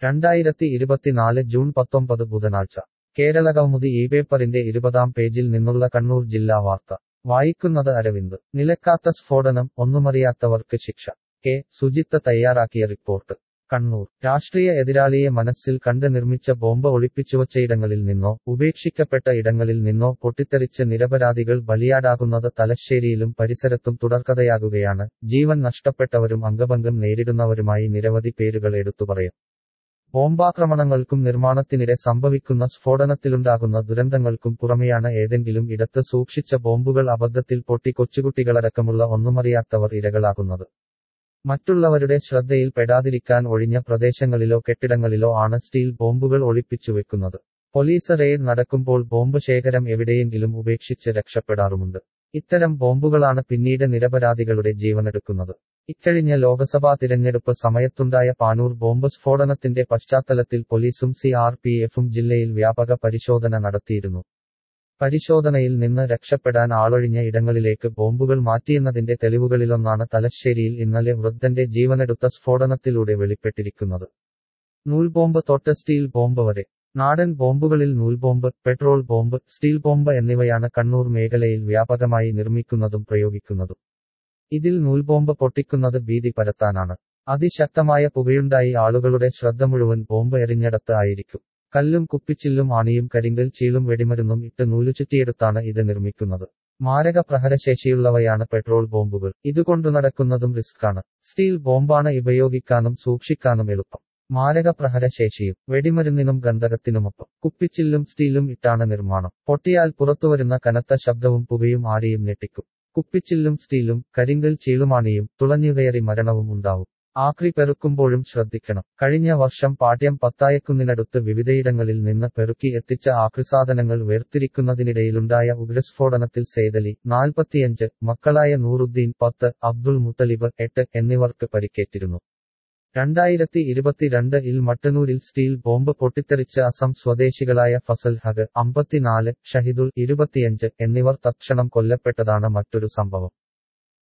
രണ്ടായിരത്തി ഇരുപത്തിനാല് ജൂൺ പത്തൊമ്പത് ബുധനാഴ്ച കേരള കൗമുദി ഈ പേപ്പറിന്റെ ഇരുപതാം പേജിൽ നിന്നുള്ള കണ്ണൂർ ജില്ലാ വാർത്ത വായിക്കുന്നത് അരവിന്ദ് നിലക്കാത്ത സ്ഫോടനം ഒന്നുമറിയാത്തവർക്ക് ശിക്ഷ കെ സുജിത്ത് തയ്യാറാക്കിയ റിപ്പോർട്ട് കണ്ണൂർ രാഷ്ട്രീയ എതിരാളിയെ മനസ്സിൽ കണ്ട് നിർമ്മിച്ച ബോംബ് ഒളിപ്പിച്ചുവച്ചയിടങ്ങളിൽ നിന്നോ ഉപേക്ഷിക്കപ്പെട്ട ഇടങ്ങളിൽ നിന്നോ പൊട്ടിത്തെറിച്ച് നിരപരാധികൾ ബലിയാടാകുന്നത് തലശ്ശേരിയിലും പരിസരത്തും തുടർക്കഥയാകുകയാണ് ജീവൻ നഷ്ടപ്പെട്ടവരും അംഗഭംഗം നേരിടുന്നവരുമായി നിരവധി പേരുകൾ എടുത്തുപറയും ബോംബാക്രമണങ്ങൾക്കും നിർമ്മാണത്തിനിടെ സംഭവിക്കുന്ന സ്ഫോടനത്തിലുണ്ടാകുന്ന ദുരന്തങ്ങൾക്കും പുറമെയാണ് ഏതെങ്കിലും ഇടത്ത് സൂക്ഷിച്ച ബോംബുകൾ അബദ്ധത്തിൽ പൊട്ടി കൊച്ചുകുട്ടികളടക്കമുള്ള ഒന്നുമറിയാത്തവർ ഇരകളാകുന്നത് മറ്റുള്ളവരുടെ ശ്രദ്ധയിൽ പെടാതിരിക്കാൻ ഒഴിഞ്ഞ പ്രദേശങ്ങളിലോ കെട്ടിടങ്ങളിലോ ആണ് സ്റ്റീൽ ബോംബുകൾ ഒളിപ്പിച്ചു വെക്കുന്നത് പോലീസ് റെയ്ഡ് നടക്കുമ്പോൾ ബോംബ് ശേഖരം എവിടെയെങ്കിലും ഉപേക്ഷിച്ച് രക്ഷപ്പെടാറുമുണ്ട് ഇത്തരം ബോംബുകളാണ് പിന്നീട് നിരപരാധികളുടെ ജീവനെടുക്കുന്നത് ഇക്കഴിഞ്ഞ ലോക്സഭാ തിരഞ്ഞെടുപ്പ് സമയത്തുണ്ടായ പാനൂർ ബോംബ് സ്ഫോടനത്തിന്റെ പശ്ചാത്തലത്തിൽ പോലീസും സി ആർ പി എഫും ജില്ലയിൽ വ്യാപക പരിശോധന നടത്തിയിരുന്നു പരിശോധനയിൽ നിന്ന് രക്ഷപ്പെടാൻ ആളൊഴിഞ്ഞ ഇടങ്ങളിലേക്ക് ബോംബുകൾ മാറ്റിയെന്നതിന്റെ തെളിവുകളിലൊന്നാണ് തലശ്ശേരിയിൽ ഇന്നലെ വൃദ്ധന്റെ ജീവനെടുത്ത സ്ഫോടനത്തിലൂടെ വെളിപ്പെട്ടിരിക്കുന്നത് നൂൽബോംബ് തൊട്ട് സ്റ്റീൽ ബോംബ് വരെ നാടൻ ബോംബുകളിൽ നൂൽബോംബ് പെട്രോൾ ബോംബ് സ്റ്റീൽ ബോംബ് എന്നിവയാണ് കണ്ണൂർ മേഖലയിൽ വ്യാപകമായി നിർമ്മിക്കുന്നതും പ്രയോഗിക്കുന്നതും ഇതിൽ നൂൽബോംബ് പൊട്ടിക്കുന്നത് ഭീതി പരത്താനാണ് അതിശക്തമായ പുകയുണ്ടായി ആളുകളുടെ ശ്രദ്ധ മുഴുവൻ ബോംബ് എറിഞ്ഞിടത്ത് ആയിരിക്കും കല്ലും കുപ്പിച്ചില്ലും ആണിയും കരിങ്കൽ ചീളും വെടിമരുന്നും ഇട്ട് നൂലുചുറ്റിയെടുത്താണ് ഇത് നിർമ്മിക്കുന്നത് മാരക പ്രഹരശേഷിയുള്ളവയാണ് പെട്രോൾ ബോംബുകൾ ഇതുകൊണ്ടു നടക്കുന്നതും റിസ്ക്കാണ് സ്റ്റീൽ ബോംബാണ് ഉപയോഗിക്കാനും സൂക്ഷിക്കാനും എളുപ്പം മാരക പ്രഹരശേഷിയും വെടിമരുന്നിനും ഗന്ധകത്തിനുമൊപ്പം കുപ്പിച്ചില്ലും സ്റ്റീലും ഇട്ടാണ് നിർമ്മാണം പൊട്ടിയാൽ പുറത്തുവരുന്ന കനത്ത ശബ്ദവും പുകയും ആരെയും ഞെട്ടിക്കും കുപ്പിച്ചില്ലും സ്റ്റീലും കരിങ്കൽ ചീളുമാണിയും തുളഞ്ഞുകയറി മരണവും ഉണ്ടാവും ആക്രി പെറുക്കുമ്പോഴും ശ്രദ്ധിക്കണം കഴിഞ്ഞ വർഷം പാട്യം പത്തായക്കുന്നിനടുത്ത് വിവിധയിടങ്ങളിൽ നിന്ന് പെറുക്കി എത്തിച്ച ആക്രിസാധനങ്ങൾ വേർതിരിക്കുന്നതിനിടയിലുണ്ടായ ഉഗ്രസ്ഫോടനത്തിൽ സേതലി നാൽപ്പത്തിയഞ്ച് മക്കളായ നൂറുദ്ദീൻ പത്ത് അബ്ദുൾ മുത്തലിബ് എട്ട് എന്നിവർക്ക് പരിക്കേറ്റിരുന്നു രണ്ടായിരത്തി ഇരുപത്തിരണ്ട് ഇൽ മട്ടന്നൂരിൽ സ്റ്റീൽ ബോംബ് പൊട്ടിത്തെറിച്ച അസം സ്വദേശികളായ ഫസൽ ഹഗ് അമ്പത്തിനാല് ഷഹിദുൾ ഇരുപത്തിയഞ്ച് എന്നിവർ തത്ക്ഷണം കൊല്ലപ്പെട്ടതാണ് മറ്റൊരു സംഭവം